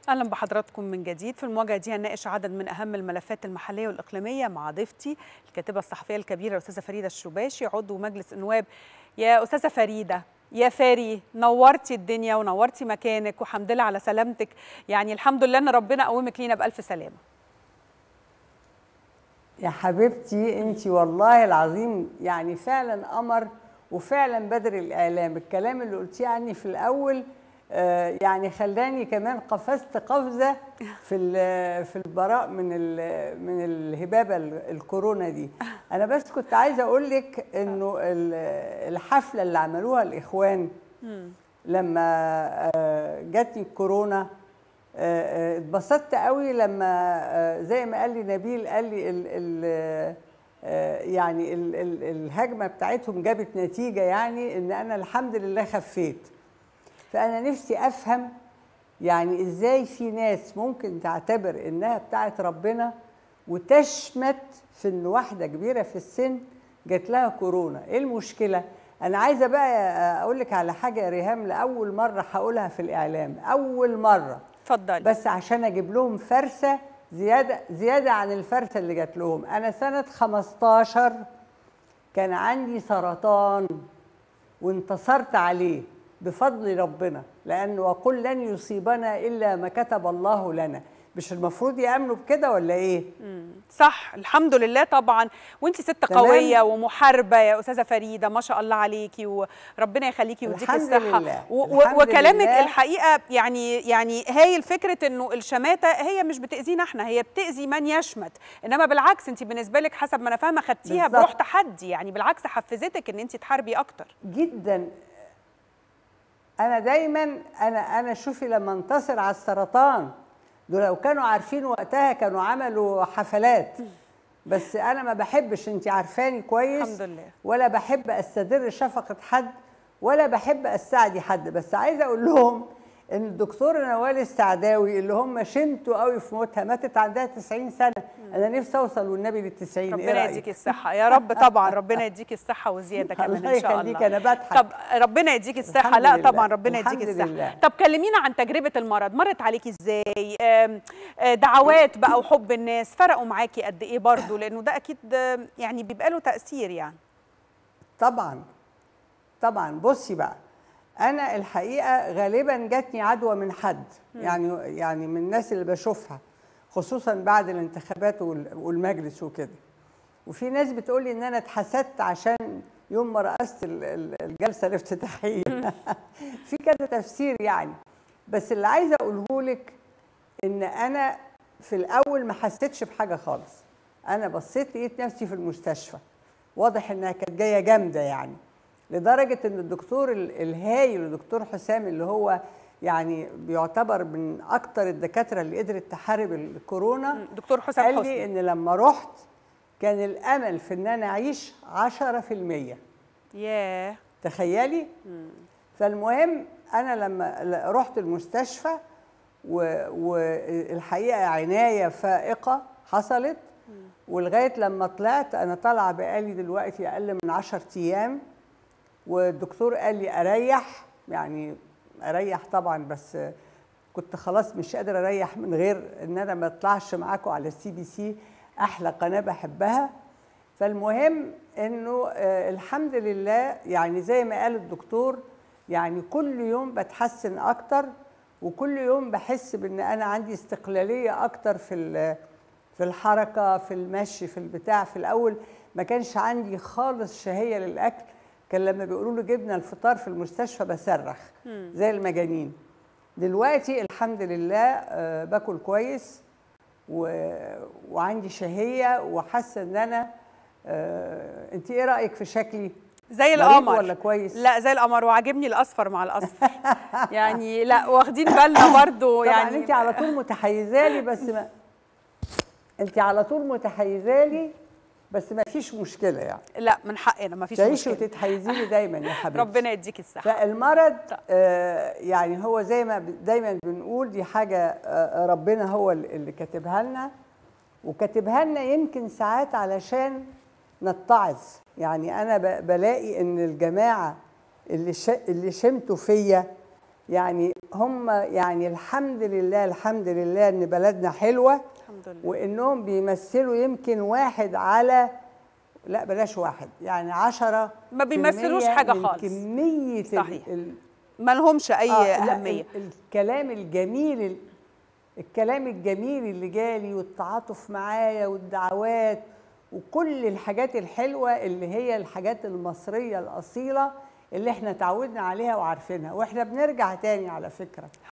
اهلا بحضراتكم من جديد في المواجهه دي هنناقش عدد من اهم الملفات المحليه والاقليميه مع ضيفتي الكاتبه الصحفيه الكبيره الاستاذه فريده الشباشي عضو مجلس النواب يا استاذه فريده يا فاري نورتي الدنيا ونورتي مكانك وحمد لله على سلامتك يعني الحمد لله ان ربنا قومك لينا بالف سلامه يا حبيبتي انت والله العظيم يعني فعلا قمر وفعلا بدر الاعلام الكلام اللي قلتيه عني في الاول آه يعني خلاني كمان قفزت قفزه في في البراء من من الهبابه الكورونا دي انا بس كنت عايزه اقول لك انه الحفله اللي عملوها الاخوان لما آه جاتني الكورونا اتبسطت قوي لما زي ما قال لي نبيل قال لي ال ال يعني ال ال الهجمه بتاعتهم جابت نتيجه يعني ان انا الحمد لله خفيت فانا نفسي افهم يعني ازاي في ناس ممكن تعتبر انها بتاعت ربنا وتشمت في ان واحده كبيره في السن جات لها كورونا ايه المشكله انا عايزه بقى اقول لك على حاجه يا ريهام لاول مره هقولها في الاعلام اول مره اتفضلي بس عشان اجيب لهم فرسه زياده زياده عن الفرسه اللي جات لهم انا سنه 15 كان عندي سرطان وانتصرت عليه بفضل ربنا لانه وقل لن يصيبنا الا ما كتب الله لنا مش المفروض يامنوا بكده ولا ايه مم. صح الحمد لله طبعا وانت ست تمام. قويه ومحاربه يا استاذه فريده ما شاء الله عليكي وربنا يخليكي ويديكي الصحه لله. وكلامك لله. الحقيقه يعني يعني هايل فكره انه الشماته هي مش بتاذينا احنا هي بتاذي من يشمت انما بالعكس انت بالنسبه لك حسب ما انا فاهمه خدتيها بروح تحدي يعني بالعكس حفزتك ان انت تحاربي اكتر جدا انا دايما انا انا شوفي لما انتصر على السرطان دول لو كانوا عارفين وقتها كانوا عملوا حفلات بس انا ما بحبش انت عارفاني كويس الحمد لله ولا بحب استدر شفقه حد ولا بحب استعدي حد بس عايزه اقول لهم ان الدكتور نوال السعداوي اللي هم شمتوا قوي في موتها ماتت عندها 90 سنه انا نفسي اوصل والنبي لل 90 ربنا يديكي الصحه يا رب طبعا ربنا يديكي الصحه وزياده كمان ان شاء الله انا بضحك طب ربنا يديكي الصحه لا طبعا ربنا يديكي الصحه طب كلمينا عن تجربه المرض مرت عليكي ازاي دعوات بقى وحب الناس فرقوا معاكي قد ايه برضو لانه ده اكيد يعني بيبقى له تاثير يعني طبعا طبعا بصي بقى انا الحقيقه غالبا جاتني عدوى من حد يعني يعني من الناس اللي بشوفها خصوصا بعد الانتخابات والمجلس وكده وفي ناس بتقول لي ان انا اتحسدت عشان يوم ما رأست الجلسه الافتتاحيه في كذا تفسير يعني بس اللي عايزه اقوله لك ان انا في الاول ما حسيتش بحاجه خالص انا بصيت لقيت نفسي في المستشفى واضح انها كانت جايه جامده يعني لدرجه ان الدكتور الهايل الدكتور حسام اللي هو يعني بيعتبر من اكتر الدكاتره اللي قدرت تحارب الكورونا دكتور حسام قال حسني لي ان لما رحت كان الامل في ان انا اعيش 10% ياه تخيلي فالمهم انا لما رحت المستشفى والحقيقه عنايه فائقه حصلت ولغايه لما طلعت انا طالعه بقالي دلوقتي اقل من 10 ايام والدكتور قال لي اريح يعني اريح طبعا بس كنت خلاص مش قادره اريح من غير ان انا ما اطلعش معاكم على السي بي سي احلى قناه بحبها فالمهم انه آه الحمد لله يعني زي ما قال الدكتور يعني كل يوم بتحسن اكتر وكل يوم بحس بان انا عندي استقلاليه اكتر في في الحركه في المشي في البتاع في الاول ما كانش عندي خالص شهيه للاكل كان لما بيقولوا له جبنا الفطار في المستشفى بصرخ زي المجانين دلوقتي الحمد لله آه باكل كويس و... وعندي شهيه وحاسه ان انا آه انت ايه رايك في شكلي زي القمر ولا كويس لا زي القمر وعاجبني الاصفر مع الاصفر يعني لا واخدين بالنا برضو طبعا يعني انت على طول متحيزه لي بس ما انت على طول متحيزه لي بس ما فيش مشكله يعني لا من حقنا ما فيش تعيشي مشكله وتتحيزي لي دايما يا حبيبتي ربنا يديكي الصحه فالمرض آه يعني هو زي ما دايما بنقول دي حاجه آه ربنا هو اللي كاتبها لنا وكاتبها لنا يمكن ساعات علشان نتعظ يعني انا بلاقي ان الجماعه اللي اللي شمتوا فيا يعني هم يعني الحمد لله الحمد لله ان بلدنا حلوه الحمد لله وانهم بيمثلوا يمكن واحد على لا بلاش واحد يعني عشرة ما بيمثلوش في المية حاجة من خالص. كمية صحيح. ال... ال... ما لهمش اي آه، لا، اهميه ال- الكلام الجميل ال- الكلام الجميل اللي جالي والتعاطف معايا والدعوات وكل الحاجات الحلوة اللي هي الحاجات المصرية الأصيلة اللي احنا تعودنا عليها وعارفينها واحنا بنرجع تاني على فكرة